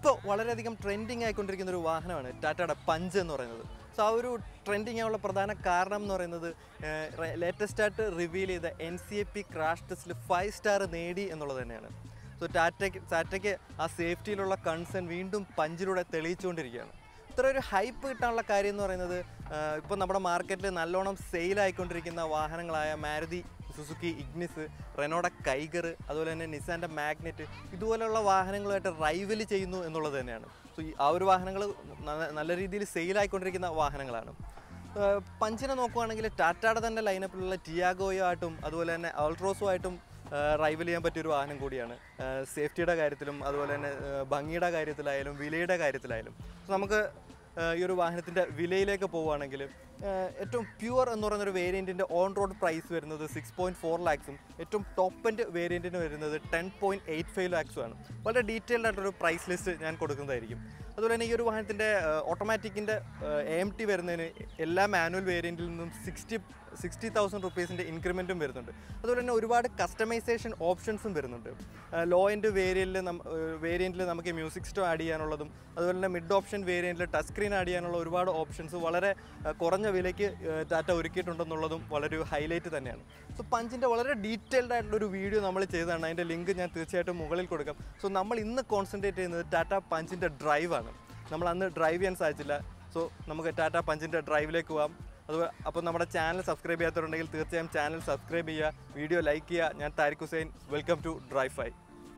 ഇപ്പോൾ വളരെയധികം ട്രെൻഡിങ് ആയിക്കൊണ്ടിരിക്കുന്ന ഒരു വാഹനമാണ് ടാറ്റയുടെ പഞ്ച് എന്ന് പറയുന്നത് സോ ആ ഒരു ട്രെൻഡിങ് ആയുള്ള പ്രധാന കാരണം എന്ന് പറയുന്നത് ലേറ്റസ്റ്റ് ആയിട്ട് റിവീൽ ചെയ്ത N C A P crash ടെസ്റ്റിൽ ഫൈവ് സ്റ്റാർ നേടി എന്നുള്ളത് തന്നെയാണ് സോ ടാറ്റയ്ക്ക് ടാറ്റയ്ക്ക് ആ സേഫ്റ്റിയിലുള്ള കൺസേൺ വീണ്ടും പഞ്ചിലൂടെ തെളിയിച്ചുകൊണ്ടിരിക്കുകയാണ് ഇത്ര ഒരു ഹൈപ്പ് കിട്ടാനുള്ള കാര്യം എന്ന് പറയുന്നത് ഇപ്പോൾ നമ്മുടെ മാർക്കറ്റിൽ നല്ലോണം സെയിലായിക്കൊണ്ടിരിക്കുന്ന വാഹനങ്ങളായ മാരുതി സുസുക്കി ഇഗ്നിസ് റെനോഡ കൈഗർ അതുപോലെ തന്നെ നിസാൻ്റെ മാഗ്നറ്റ് ഇതുപോലെയുള്ള വാഹനങ്ങളുമായിട്ട് റൈവല് ചെയ്യുന്നു എന്നുള്ളത് തന്നെയാണ് സോ ഈ ആ ഒരു വാഹനങ്ങൾ നല്ല രീതിയിൽ സെയിലായിക്കൊണ്ടിരിക്കുന്ന വാഹനങ്ങളാണ് ഏഹ് പഞ്ചിനെ നോക്കുവാണെങ്കിൽ ടാറ്റയുടെ തന്നെ ലൈനപ്പിലുള്ള ടിയാഗോയുമായിട്ടും അതുപോലെ തന്നെ അൾട്രോസുമായിട്ടും റൈവൽ ചെയ്യാൻ പറ്റിയൊരു വാഹനം കൂടിയാണ് ഏഹ് സേഫ്റ്റിയുടെ കാര്യത്തിലും അതുപോലെ തന്നെ ഏഹ് ഭംഗിയുടെ കാര്യത്തിലായാലും വിലയുടെ കാര്യത്തിലായാലും സോ നമുക്ക് ഏഹ് ഈ ഒരു വാഹനത്തിൻ്റെ വിലയിലേക്ക് പോവുകയാണെങ്കിൽ ഏഹ് ഏറ്റവും പ്യുവർ എന്ന് പറയുന്ന ഒരു വേരിയൻറ്റിൻ്റെ ഓൺ റോഡ് പ്രൈസ് വരുന്നത് സിക്സ് പോയിൻറ്റ് ഫോർ ലാക്സും ഏറ്റവും ടോപ്പ് എൻഡ് വേരിയൻറ്റിന് വരുന്നത് ടെൻ പോയിൻറ്റ് എയ്റ്റ് ഫൈവ് ലാക്സും ആണ് വളരെ ഡീറ്റെയിൽഡ് ആയിട്ടൊരു പ്രൈസ് ലിസ്റ്റ് ഞാൻ കൊടുക്കുന്നതായിരിക്കും അതുപോലെ തന്നെ ഈ ഒരു വാഹനത്തിൻ്റെ ഓട്ടോമാറ്റിക്കിൻ്റെ എ എം ടി വരുന്നതിന് എല്ലാ മാനുവൽ വേരിയൻറ്റിൽ നിന്നും സിക്സ്റ്റി സിക്സ്റ്റി തൗസൻഡ് റുപ്പീസിൻ്റെ ഇൻക്രിമെൻറ്റും വരുന്നുണ്ട് അതുപോലെ തന്നെ ഒരുപാട് കസ്റ്റമൈസേഷൻ ഓപ്ഷൻസും വരുന്നുണ്ട് ലോ എൻഡ് വേരിയൻറ്റിൽ വേരിയൻറ്റിൽ നമുക്ക് മ്യൂസിക് സ്റ്റോ ആഡ് ചെയ്യാനുള്ളതും അതുപോലെ തന്നെ മിഡ് ഓപ്ഷൻ വേരിയൻറ്റിൽ ടച്ച് സ്ക്രീൻ ആഡ് ചെയ്യാനുള്ള ഒരുപാട് ഓപ്ഷൻസ് വളരെ ആ, കുറഞ്ഞ വിലയ്ക്ക് ആ, ടാറ്റ ഒരുക്കിയിട്ടുണ്ടെന്നുള്ളതും വളരെ ഒരു ഹൈലൈറ്റ് തന്നെയാണ് സോ പഞ്ചിൻ്റെ വളരെ ഡീറ്റെയിൽഡ് ആയിട്ടുള്ള ഒരു വീഡിയോ നമ്മൾ ചെയ്തതാണ് അതിൻ്റെ ലിങ്ക് ഞാൻ തീർച്ചയായിട്ടും മുകളിൽ കൊടുക്കാം സോ നമ്മൾ ഇന്ന് കോൺസെൻട്രേറ്റ് ചെയ്യുന്നത് ടാറ്റ പഞ്ചിൻ്റെ ഡ്രൈവാണ് നമ്മൾ അന്ന് ഡ്രൈവ് ചെയ്യാൻ സാധിച്ചില്ല സോ നമുക്ക് ടാറ്റ പഞ്ചിൻ്റെ ഡ്രൈവിലേക്ക് പോകാം അതുപോലെ അപ്പോൾ നമ്മുടെ ചാനൽ സബ്സ്ക്രൈബ് ചെയ്യാത്തവരുണ്ടെങ്കിൽ തീർച്ചയായും ചാനൽ സബ്സ്ക്രൈബ് ചെയ്യുക വീഡിയോ ലൈക്ക് ചെയ്യുക ഞാൻ Tariq Hussain welcome to Drive Fi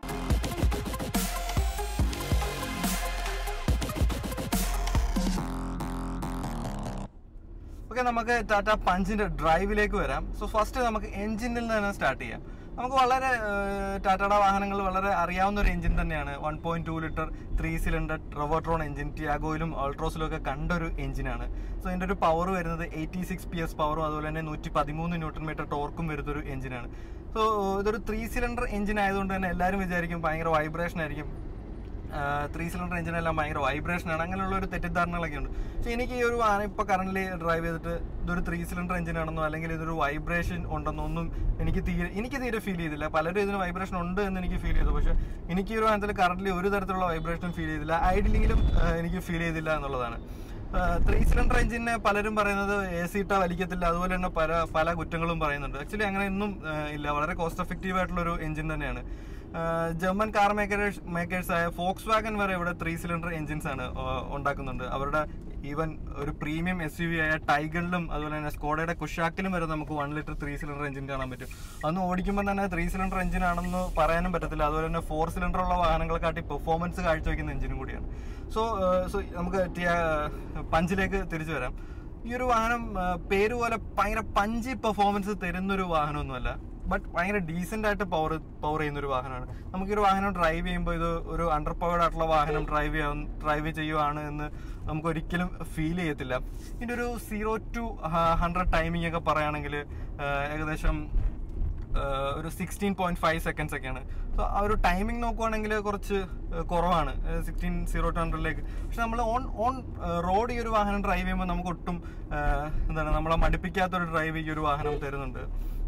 okay നമുക്ക് ടാറ്റ പഞ്ചിന്റെ ഡ്രൈവിലേക്ക് വരാം സോ ഫസ്റ്റ് നമുക്ക് എഞ്ചിനിൽ നിന്ന് തന്നെ സ്റ്റാർട്ട് ചെയ്യാം നമുക്ക് വളരെ ഏഹ്, ടാറ്റയുടെ വാഹനങ്ങൾ വളരെ അറിയാവുന്ന ഒരു എഞ്ചിൻ തന്നെയാണ് one point two litre three cylinder Revotron engine ടിയാഗോയിലും ഓൾട്രോസിലും ഒക്കെ കണ്ട ഒരു എഞ്ചിനാണ് സോ ഇതിന്റെ ഒരു പവർ വരുന്നത് എയ്റ്റി സിക്സ് പി എസ് പവറും അതുപോലെ തന്നെ നൂറ്റി പതിമൂന്ന് ന്യൂട്ടൺ മീറ്റർ ടോർക്കും വരുന്ന ഒരു എഞ്ചിനാണ് സോ ഇതൊരു ത്രീ സിലിണ്ടർ എഞ്ചിൻ ആയതുകൊണ്ട് തന്നെ എല്ലാവരും വിചാരിക്കും ഭയങ്കര വൈബ്രേഷൻ ആയിരിക്കും ത്രീ സിലിണ്ടർ എഞ്ചിനെല്ലാം ഭയങ്കര വൈബ്രേഷനാണ് അങ്ങനെയുള്ള ഒരു തെറ്റിദ്ധാരണകളൊക്കെ ഉണ്ട് പക്ഷേ എനിക്ക് ഈ ഒരു വാഹനം ഇപ്പോൾ കറന്റ് ഡ്രൈവ് ചെയ്തിട്ട് ഇതൊരു ത്രീ സിലിണ്ടർ എഞ്ചിനാണെന്നോ അല്ലെങ്കിൽ ഇതൊരു വൈബ്രേഷൻ ഉണ്ടെന്നോ ഒന്നും എനിക്ക് തീരെ എനിക്ക് തീരെ ഫീൽ ചെയ്തില്ല പലരും ഇതിന് വൈബ്രേഷൻ ഉണ്ട് എന്ന് എനിക്ക് ഫീൽ ചെയ്തു പക്ഷേ എനിക്ക് ഈ ഒരു വാഹനത്തിൽ കറന്റ് ഒരു തരത്തിലുള്ള വൈബ്രേഷൻ ഫീൽ ചെയ്തില്ല ഐഡിലെങ്കിലും എനിക്ക് ഫീൽ ചെയ്തില്ല എന്നുള്ളതാണ് ത്രീ സിലിണ്ടർ എഞ്ചിനെ പലരും പറയുന്നത് എ സി ഇട്ടാ വലിക്കത്തില്ല അതുപോലെ തന്നെ പല പല കുറ്റങ്ങളും പറയുന്നുണ്ട് ആക്ച്വലി അങ്ങനെ ഒന്നും ആ, ഇല്ല വളരെ കോസ്റ്റ് എഫക്റ്റീവ് ആയിട്ടുള്ള ഒരു എഞ്ചിൻ തന്നെയാണ് ആ, ജർമ്മൻ കാർ മേക്കേഴ്സ് മേക്കേഴ്സ് ആയ ഫോക്സ് വാഗൻ വരെ ഇവിടെ ത്രീ സിലിണ്ടർ എഞ്ചിൻസ് ആണ് ആ, ഉണ്ടാക്കുന്നുണ്ട് അവരുടെ ഈവൻ ഒരു പ്രീമിയം എസ് യു വി ആയ ടൈഗറിലും അതുപോലെ തന്നെ സ്കോഡയുടെ കുഷാക്കിലും വരെ നമുക്ക് one litre three cylinder engine കാണാൻ പറ്റും അന്ന് ഓടിക്കുമ്പോൾ തന്നെ ത്രീ സിലിണ്ടർ എഞ്ചിൻ ആണെന്ന് പറയാനും പറ്റത്തില്ല അതുപോലെ തന്നെ ഫോർ സിലിണ്ടർ ഉള്ള വാഹനങ്ങളെക്കാട്ടി പെർഫോമൻസ് കാഴ്ചവെക്കുന്ന എഞ്ചിനും കൂടിയാണ് സോ സോ നമുക്ക് ടിയ- പഞ്ചിലേക്ക് തിരിച്ചു വരാം ഈ ഒരു വാഹനം ആ, പേര് പോലെ ഭയങ്കര പഞ്ചി പെർഫോമൻസ് തരുന്നൊരു വാഹനമൊന്നുമല്ല ബട്ട് ഭയങ്കര ഡീസെന്റ് ആയിട്ട് പവർ പവർ ചെയ്യുന്ന ഒരു വാഹനമാണ് നമുക്ക് ഈ ഒരു വാഹനം ഡ്രൈവ് ചെയ്യുമ്പോൾ ഇത് ഒരു അണ്ടർ പവേർഡ് ആയിട്ടുള്ള വാഹനം ഡ്രൈവ് ചെയ്യാൻ ഡ്രൈവ് ചെയ്യുവാണ് എന്ന് നമുക്ക് ഒരിക്കലും ഫീൽ ചെയ്യത്തില്ല ഇതിന്റെ ഒരു സീറോ ടു ഹൺഡ്രഡ് ടൈമിംഗ് ഒക്കെ പറയുകയാണെങ്കിൽ ഏകദേശം ആഹ് ഒരു സിക്സ്റ്റീൻ പോയിന്റ് ഫൈവ് സെക്കൻഡ്സ് ഒക്കെയാണ് സോ ആ ഒരു ടൈമിംഗ് നോക്കുവാണെങ്കിൽ കുറച്ച് ആഹ് കുറവാണ് സിക്സ്റ്റീൻ സീറോ ടു ഹൺഡ്രഡിലേക്ക് പക്ഷെ നമ്മൾ ഓൺ ഓൺ റോഡ് ഈ ഒരു വാഹനം ഡ്രൈവ് ചെയ്യുമ്പോൾ നമുക്ക് ഒട്ടും ആഹ് എന്താണ് നമ്മളെ മടുപ്പിക്കാത്തൊരു ഡ്രൈവ് ഈ ഒരു വാഹനം തരുന്നുണ്ട്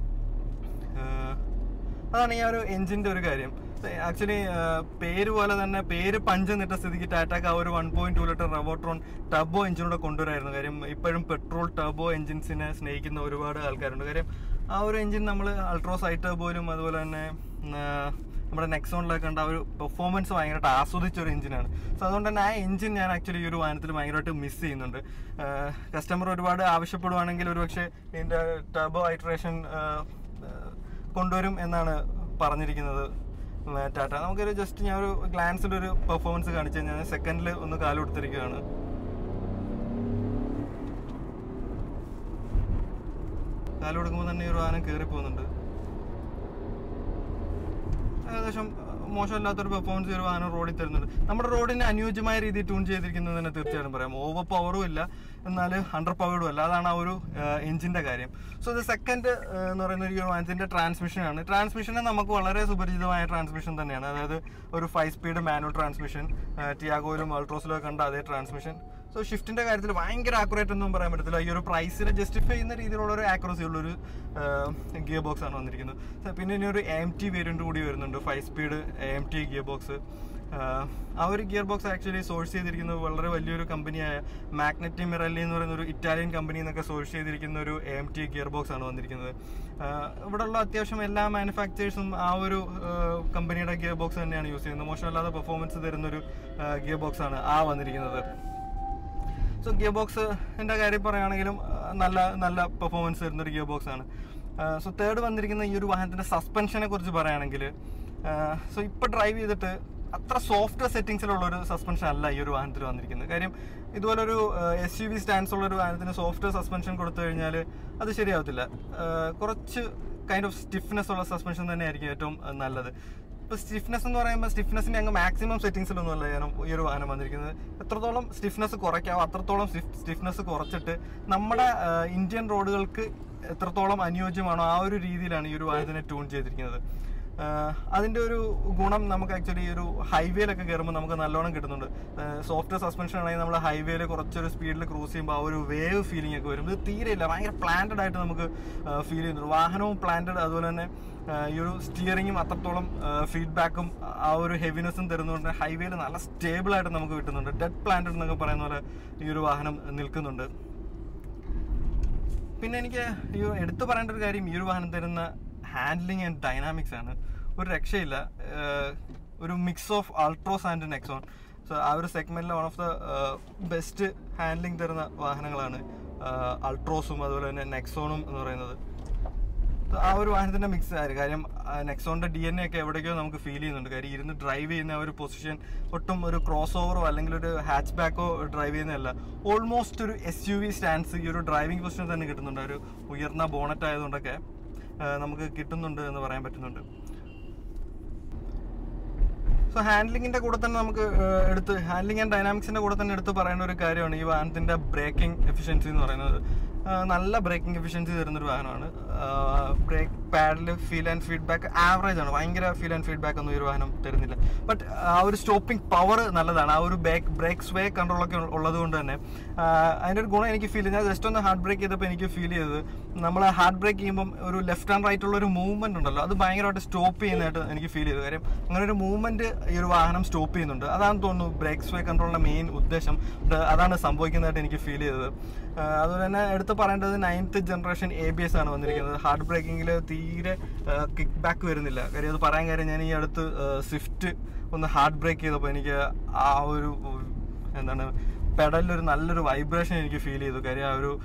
ആഹ് അതാണ് ഈ ആ ഒരു എഞ്ചിന്റെ ഒരു കാര്യം ആക്ച്വലി പേര് പോലെ തന്നെ പേര് പഞ്ച് നിട്ട സ്ഥിതിക്ക് ടാറ്റാക്ക് ആ ഒരു one point two litre Revotron turbo എഞ്ചിനൂടെ കൊണ്ടുവരായിരുന്നു കാര്യം ഇപ്പോഴും പെട്രോൾ ടർബോ എഞ്ചിൻസിനെ സ്നേഹിക്കുന്ന ഒരുപാട് ആൾക്കാരുണ്ട് കാര്യം ആ ഒരു എഞ്ചിൻ നമ്മൾ അൾട്രോസ് ഐ ടർബോയിലും അതുപോലെ തന്നെ ഉം, ആ, നമ്മുടെ നെക്സോണിലൊക്കെ കണ്ട ആ ഒരു പെർഫോമൻസ് ഭയങ്കരമായിട്ട് ആസ്വദിച്ച ഒരു എഞ്ചിനാണ് സോ അതുകൊണ്ട് തന്നെ ആ എഞ്ചിൻ ഞാൻ ആക്ച്വലി ഈ ഒരു വാഹനത്തിൽ ഭയങ്കരമായിട്ട് മിസ് ചെയ്യുന്നുണ്ട് കസ്റ്റമർ ഒരുപാട് ആവശ്യപ്പെടുവാണെങ്കിൽ ഒരുപക്ഷെ ഇതിൻ്റെ ടർബോ ഐട്രേഷൻ കൊണ്ടുവരും എന്നാണ് പറഞ്ഞിരിക്കുന്നത് ഉം, ടാറ്റ നമുക്കൊരു ജസ്റ്റ് ഞാൻ ഒരു ഗ്ലാൻസിൽ ഒരു പെർഫോമൻസ് കാണിച്ചു കഴിഞ്ഞാൽ സെക്കൻഡിൽ ഒന്ന് കാല് കൊടുത്തിരിക്കുകയാണ് കാല് കൊടുക്കുമ്പോൾ തന്നെ ഈ ഒരു വാഹനം കയറി പോകുന്നുണ്ട് ഏകദേശം അഹ്, മോശമല്ലാത്തൊരു പെർഫോമൻസ് ഒരു വാഹനം റോഡിൽ തരുന്നുണ്ട് നമ്മുടെ റോഡിന് അനുയോജ്യമായ രീതിയിൽ ട്യൂൺ ചെയ്തിരിക്കുന്നത് തന്നെ തീർച്ചയായിട്ടും പറയാം ഓവർ പവറും ഇല്ല എന്നാൽ അണ്ടർ പവേർഡും അല്ല അതാണ് ആ ഒരു എഞ്ചിന്റെ കാര്യം സോ ഇത് സെക്കൻഡ് എന്ന് പറയുന്ന ഈ ഒരു വാഹനത്തിന്റെ ട്രാൻസ്മിഷൻ ആണ് ട്രാൻസ്മിഷന് നമുക്ക് വളരെ സുപരിചിതമായ ട്രാൻസ്മിഷൻ തന്നെയാണ് അതായത് ഒരു ഫൈവ് സ്പീഡ് മാനുവൽ ട്രാൻസ്മിഷൻ ടിയാഗോയിലും അൾട്രോസിലും ഒക്കെ കണ്ട അതേ ട്രാൻസ്മിഷൻ സോ ഷിഫ്റ്റിന്റെ കാര്യത്തിൽ ഭയങ്കര ആക്യുറേറ്റ് ഒന്നും പറയാൻ പറ്റത്തില്ല ഈ ഒരു പ്രൈസിനെ ജസ്റ്റിഫൈ ചെയ്യുന്ന രീതിയിലുള്ള ഒരു ആക്യുറസി ഉള്ള ഒരു ഗിയർ ബോക്സ് ആണ് വന്നിരിക്കുന്നത് So, പിന്നെ ഇനി ഒരു എം ടി വേരിയന്റ് കൂടി വരുന്നുണ്ട് five speed M T gear box ആഹ് ആ ഒരു ഗിയർ ബോക്സ് ആക്ച്വലി സോഴ്സ് ചെയ്തിരിക്കുന്നത് വളരെ വലിയൊരു കമ്പനിയായ മാഗ്നറ്റി മിറല്ലി എന്ന് പറയുന്ന ഒരു ഇറ്റാലിയൻ കമ്പനിയിൽ നിന്നൊക്കെ സോഴ്സ് ചെയ്തിരിക്കുന്ന ഒരു എം ടി ഗിയർ ബോക്സ് ആണ് വന്നിരിക്കുന്നത് ആഹ് ഇവിടെയുള്ള അത്യാവശ്യം എല്ലാ മാനുഫാക്ചേഴ്സും ആ ഒരു ആഹ് കമ്പനിയുടെ ഗിയർ ബോക്സ് തന്നെയാണ് യൂസ് ചെയ്യുന്നത് മോശമല്ലാത്ത പെർഫോമൻസ് തരുന്ന ഒരു ഗിയർ ബോക്സ് ആണ് ആ വന്നിരിക്കുന്നത് സോ ഗിയർ ബോക്സിൻ്റെ കാര്യം പറയുകയാണെങ്കിലും ആ, നല്ല നല്ല പെർഫോമൻസ് തരുന്ന ഒരു ഗിയർ ബോക്സ് ആണ് സോ തേർഡ് വന്നിരിക്കുന്ന ഈ ഒരു വാഹനത്തിൻ്റെ സസ്പെൻഷനെ കുറിച്ച് പറയുകയാണെങ്കിൽ സോ ഇപ്പോൾ ഡ്രൈവ് ചെയ്തിട്ട് അത്ര സോഫ്റ്റ് സെറ്റിങ്സിലുള്ള ഒരു സസ്പെൻഷൻ അല്ല ഈ ഒരു വാഹനത്തിൽ വന്നിരിക്കുന്നത് കാര്യം ഇതുപോലെ ഒരു എസ് യു വി സ്റ്റാൻഡ്സ് ഉള്ള ഒരു വാഹനത്തിന് സോഫ്റ്റ് സസ്പെൻഷൻ കൊടുത്തു കഴിഞ്ഞാൽ അത് ശരിയാവത്തില്ല ആ, കുറച്ച് കൈൻഡ് ഓഫ് സ്റ്റിഫ്നെസ് ഉള്ള സസ്പെൻഷൻ തന്നെയായിരിക്കും ഏറ്റവും ആ, നല്ലത് ഇപ്പൊ സ്റ്റിഫ്നെസ് എന്ന് പറയുമ്പോൾ സ്റ്റിഫ്നെസിന്റെ അങ്ങ് മാക്സിമം സെറ്റിംഗ്സിലൊന്നും അല്ല ഞാൻ ഈ ഒരു വാഹനം വന്നിരിക്കുന്നത് എത്രത്തോളം സ്റ്റിഫ്നെസ് കുറയ്ക്കാവോ അത്രത്തോളം സ്റ്റിഫ്നെസ് കുറച്ചിട്ട് നമ്മുടെ ആ, ഇന്ത്യൻ റോഡുകൾക്ക് എത്രത്തോളം അനുയോജ്യമാണോ ആ ഒരു രീതിയിലാണ് ഈ ഒരു വാഹനത്തിനെ ട്യൂൺ ചെയ്തിരിക്കുന്നത് ആ, അതിന്റെ ഒരു ഗുണം നമുക്ക് ആക്ച്വലി ഒരു ഹൈവേയിലൊക്കെ കയറുമ്പോൾ നമുക്ക് നല്ലോണം കിട്ടുന്നുണ്ട് സോഫ്റ്റ് സസ്പെൻഷൻ ആണെങ്കിൽ നമ്മൾ ഹൈവേയിൽ കുറച്ചൊരു സ്പീഡിൽ ക്രൂസ് ചെയ്യുമ്പോൾ ആ ഒരു വേവ് ഫീലിംഗ് ഒക്കെ വരും ഇത് തീരെയില്ല ഭയങ്കര പ്ലാന്റഡ് ആയിട്ട് നമുക്ക് ഫീൽ ചെയ്യുന്നുണ്ട് വാഹനവും പ്ലാന്റഡ് അതുപോലെ തന്നെ ആ, ഈ ഒരു സ്റ്റിയറിങ്ങും അത്രത്തോളം ഫീഡ്ബാക്കും ആ ഒരു ഹെവിനെസ്സും തരുന്നതുകൊണ്ട് ഹൈവേയിൽ നല്ല സ്റ്റേബിൾ ആയിട്ട് നമുക്ക് കിട്ടുന്നുണ്ട് ഡെഡ് പ്ലാന്റഡ് എന്നൊക്കെ പറയുന്ന പോലെ ഈ ഒരു വാഹനം നിൽക്കുന്നുണ്ട് പിന്നെ എനിക്ക് ഈ എടുത്തു പറയേണ്ട ഒരു കാര്യം ഈ ഒരു വാഹനം തരുന്ന ഹാൻഡ്ലിങ് ആൻഡ് ഡൈനാമിക്സ് ആണ് ഒരു രക്ഷയില്ല ഏഹ് ഒരു mix of Altroz and Nexon so ആ ഒരു സെഗ്മെന്റിലെ one of the best handling തരുന്ന വാഹനങ്ങളാണ് അൾട്രോസും അതുപോലെ തന്നെ നെക്സോണും എന്ന് പറയുന്നത് ആ ഒരു വാഹനത്തിന്റെ മിക്സ് ആയിരുന്നു കാര്യം നെക്സോണിന്റെ ഡി എൻ എ ഒക്കെ എവിടേക്കോ നമുക്ക് ഫീൽ ചെയ്യുന്നുണ്ട് കാര്യം ഇരുന്ന് ഡ്രൈവ് ചെയ്യുന്ന ആ ഒരു പൊസിഷൻ ഒട്ടും ഒരു ക്രോസ് ഓവറോ അല്ലെങ്കിൽ ഒരു ഹാച്ച് ബാക്കോ ഡ്രൈവ് ചെയ്യുന്നതല്ല ഓൾമോസ്റ്റ് ഒരു എസ് യു വി സ്റ്റാൻഡ്സ് ഈ ഒരു ഡ്രൈവിംഗ് പൊസിഷൻ തന്നെ കിട്ടുന്നുണ്ട് ഒരു ഉയർന്ന ബോണറ്റ് ആയതുകൊണ്ടൊക്കെ ആ, നമുക്ക് കിട്ടുന്നുണ്ട് എന്ന് പറയാൻ പറ്റുന്നുണ്ട് സോ ഹാൻഡ്ലിങ്ങിന്റെ കൂടെ തന്നെ നമുക്ക് ഏഹ്, എടുത്ത് ഹാൻഡ്ലിംഗ് ആൻഡ് ഡൈനാമിക്സിന്റെ കൂടെ തന്നെ എടുത്ത് പറയേണ്ട ഒരു കാര്യമാണ് ഈ വാഹനത്തിന്റെ ബ്രേക്കിംഗ് എഫിഷ്യൻസി എന്ന് പറയുന്നത് ആഹ്, നല്ല ബ്രേക്കിംഗ് എഫിഷ്യൻസി തരുന്ന ഒരു വാഹനമാണ് ബ്രേക്ക് പാഡിൽ ഫീൽ ആൻഡ് ഫീഡ്ബാക്ക് ആവറേജ് ആണ് ഭയങ്കര ഫീൽ ആൻഡ് ഫീഡ്ബാക്ക് ഒന്നും ഈ ഒരു വാഹനം തരുന്നില്ല ബട്ട് ആ ഒരു സ്റ്റോപ്പിംഗ് പവർ നല്ലതാണ് ആ ഒരു ബ്രേക്ക് ബ്രേക്ക് സ്വേ കൺട്രോൾ ഒക്കെ ഉള്ളത് കൊണ്ട് തന്നെ ആഹ്, അതിന്റെ ഒരു ഗുണം എനിക്ക് ഫീൽ ഞാൻ ജസ്റ്റ് ഒന്ന് ഹാർഡ് ബ്രേക്ക് ചെയ്തപ്പോൾ എനിക്ക് ഫീൽ ചെയ്തത് നമ്മൾ ഹാർഡ് ബ്രേക്ക് ചെയ്യുമ്പോൾ ഒരു ലെഫ്റ്റ് ആൻഡ് റൈറ്റ് ഉള്ള ഒരു മൂവ്മെന്റ് ഉണ്ടല്ലോ അത് ഭയങ്കരമായിട്ട് സ്റ്റോപ്പ് ചെയ്യുന്നതായിട്ട് എനിക്ക് ഫീൽ ചെയ്തു കാര്യം അങ്ങനെ ഒരു മൂവ്മെന്റ് ഈ ഒരു വാഹനം സ്റ്റോപ്പ് ചെയ്യുന്നുണ്ട് അതാണ് തോന്നുന്നു ബ്രേക്ക് സ്വേ കൺട്രോളിന്റെ മെയിൻ ഉദ്ദേശം ഇത് അതാണ് സംഭവിക്കുന്നതായിട്ട് എനിക്ക് ഫീൽ ചെയ്തത് ആഹ് അതുപോലെ തന്നെ എടുത്ത് പറയേണ്ടത് ninth generation A B S ആണ് വന്നിരിക്കുന്നത് ഹാർഡ് ബ്രേക്കിങ്ങിൽ തീരെ കിക്ക് ബാക്ക് വരുന്നില്ല കാര്യം അത് പറയാൻ കാര്യം ഞാൻ ഈ അടുത്ത് സ്വിഫ്റ്റ് ഒന്ന് ഹാർഡ് ബ്രേക്ക് ചെയ്തപ്പോൾ എനിക്ക് ആ ഒരു എന്താണ് പെഡലിലൊരു നല്ലൊരു വൈബ്രേഷൻ എനിക്ക് ഫീൽ ചെയ്തു കാര്യം ആ ഒരു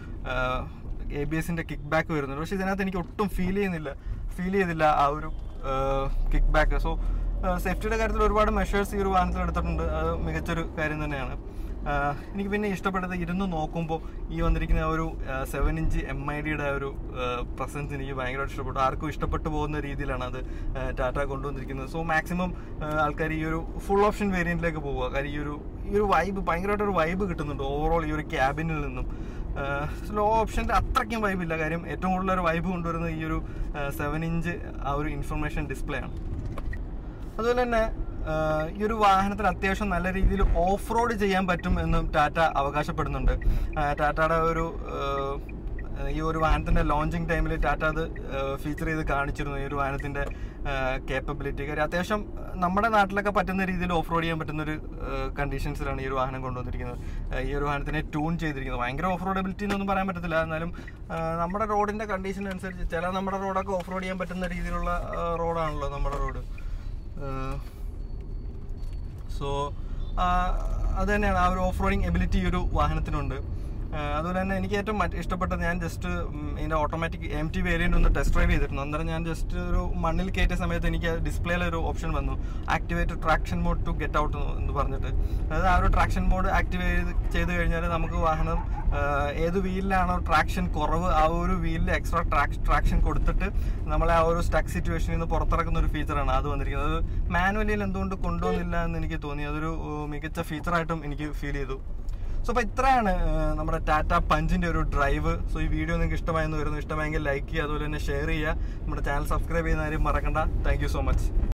എ ബി എസിന്റെ കിക്ക് ബാക്ക് വരുന്നുണ്ട് പക്ഷെ ഇതിനകത്ത് എനിക്ക് ഒട്ടും ഫീൽ ചെയ്യുന്നില്ല ഫീൽ ചെയ്തില്ല ആ ഒരു കിക്ക് ബാക്ക് സോ സേഫ്റ്റിയുടെ കാര്യത്തിൽ ഒരുപാട് മെഷേഴ്സ് ഈ ഒരു വാഹനത്തിൽ എടുത്തിട്ടുണ്ട് അത് മികച്ചൊരു കാര്യം തന്നെയാണ് ആഹ് എനിക്ക് പിന്നെ ഇഷ്ടപ്പെട്ടത് ഇരുന്ന് നോക്കുമ്പോൾ ഈ വന്നിരിക്കുന്ന ആ ഒരു സെവൻ ഇഞ്ച് എം ഐ ഡിയുടെ ഒരു പ്രസൻസ് എനിക്ക് ഭയങ്കരമായിട്ട് ഇഷ്ടപ്പെട്ടു ആർക്കും ഇഷ്ടപ്പെട്ടു പോകുന്ന രീതിയിലാണ് അത് ടാറ്റ കൊണ്ടുവന്നിരിക്കുന്നത് സോ മാക്സിമം ആൾക്കാർ ഈ ഒരു ഫുൾ ഓപ്ഷൻ വേരിയന്റിലേക്ക് പോവുക കാര്യം ഈ ഒരു ഈ ഒരു വൈബ് ഭയങ്കരമായിട്ട് ഒരു വൈബ് കിട്ടുന്നുണ്ട് ഓവറോൾ ഈ ഒരു ക്യാബിനിൽ നിന്നും സ്ലോ ഓപ്ഷൻ്റെ അത്രയ്ക്കും വൈബില്ല കാര്യം ഏറ്റവും കൂടുതൽ ഒരു വൈബ് കൊണ്ടുവരുന്നത് ഈ ഒരു സെവൻ ഇഞ്ച് ആ ഒരു ഇൻഫർമേഷൻ ഡിസ്പ്ലേ ആണ് അതുപോലെ തന്നെ ആഹ് ഈ ഒരു വാഹനത്തിന് അത്യാവശ്യം നല്ല രീതിയിൽ ഓഫ് റോഡ് ചെയ്യാൻ പറ്റും എന്നും ടാറ്റ അവകാശപ്പെടുന്നുണ്ട് ആഹ് ടാറ്റയുടെ ഒരു ആഹ് ഈ ഒരു വാഹനത്തിന്റെ ലോഞ്ചിങ് ടൈമിൽ ടാറ്റ അത് ഫീച്ചർ ചെയ്ത് കാണിച്ചിരുന്നു ഈ ഒരു വാഹനത്തിന്റെ കേപ്പബിലിറ്റി കാര്യം അത്യാവശ്യം നമ്മുടെ നാട്ടിലൊക്കെ പറ്റുന്ന രീതിയിൽ ഓഫ് റോഡ് ചെയ്യാൻ പറ്റുന്ന ഒരു കണ്ടീഷൻസിലാണ് ഈ ഒരു വാഹനം കൊണ്ടുവന്നിരിക്കുന്നത് ആഹ് ഈ ഒരു വാഹനത്തിനെ ട്യൂൺ ചെയ്തിരിക്കുന്നത് ഭയങ്കര ഓഫ് റോഡബിലിറ്റി എന്നൊന്നും പറയാൻ പറ്റത്തില്ല എന്നാലും ആഹ് നമ്മുടെ റോഡിന്റെ കണ്ടീഷൻ അനുസരിച്ച് ചില നമ്മുടെ റോഡൊക്കെ ഓഫ് റോഡ് ചെയ്യാൻ പറ്റുന്ന രീതിയിലുള്ള റോഡാണല്ലോ നമ്മുടെ റോഡ് സോ അത് തന്നെയാണ് ആ ഒരു ഓഫ് റോഡിങ് എബിലിറ്റി ഈ ഒരു വാഹനത്തിനുണ്ട് ആ, അതുപോലെ തന്നെ എനിക്ക് ഏറ്റവും മറ്റ് ഇഷ്ടപ്പെട്ടത് ഞാൻ ജസ്റ്റ് ഇതിൻ്റെ ഓട്ടോമാറ്റിക് എം ടി വേരിയൻ്റ് ഒന്ന് ടെസ്റ്റ് ഡ്രൈവ് ചെയ്തിരുന്നു അന്നേരം ഞാൻ ജസ്റ്റ് ഒരു മണ്ണിൽ കയറ്റിയ സമയത്ത് എനിക്ക് ഡിസ്പ്ലേയിൽ ഒരു ഓപ്ഷൻ വന്നു activate traction mode to get out എന്ന് പറഞ്ഞിട്ട് അതായത് ആ ഒരു ട്രാക്ഷൻ മോഡ് ആക്ടിവേറ്റ് ചെയ്ത് കഴിഞ്ഞാൽ നമുക്ക് വാഹനം ആ, ഏത് വീലിലാണോ ട്രാക്ഷൻ കുറവ് ആ ഒരു വീലിൽ എക്സ്ട്രാ ട്രാക്ഷൻ ട്രാക്ഷൻ കൊടുത്തിട്ട് നമ്മളെ ആ ഒരു സ്റ്റക്ക് സിറ്റുവേഷനിൽ നിന്ന് പുറത്തിറക്കുന്ന ഒരു ഫീച്ചറാണ് അത് വന്നിരിക്കുന്നത് അത് മാനുവലിയിൽ എന്തുകൊണ്ട് കൊണ്ടുവന്നില്ല എന്ന് എനിക്ക് തോന്നി അതൊരു ഏഹ്, മികച്ച ഫീച്ചറായിട്ടും എനിക്ക് ഫീൽ ചെയ്തു സോ അപ്പോൾ ഇത്രയാണ് ഏഹ്, നമ്മുടെ ടാറ്റ പഞ്ചിന്റെ ഒരു ഡ്രൈവ് സോ ഈ വീഡിയോ നിങ്ങൾക്ക് ഇഷ്ടമായെന്ന് വരുന്നു ഇഷ്ടമായെങ്കിൽ ലൈക്ക് ചെയ്യുക അതുപോലെ തന്നെ ഷെയർ ചെയ്യുക നമ്മുടെ ചാനൽ സബ്സ്ക്രൈബ് ചെയ്യുന്ന കാര്യം മറക്കണ്ട താങ്ക് സോ മച്ച്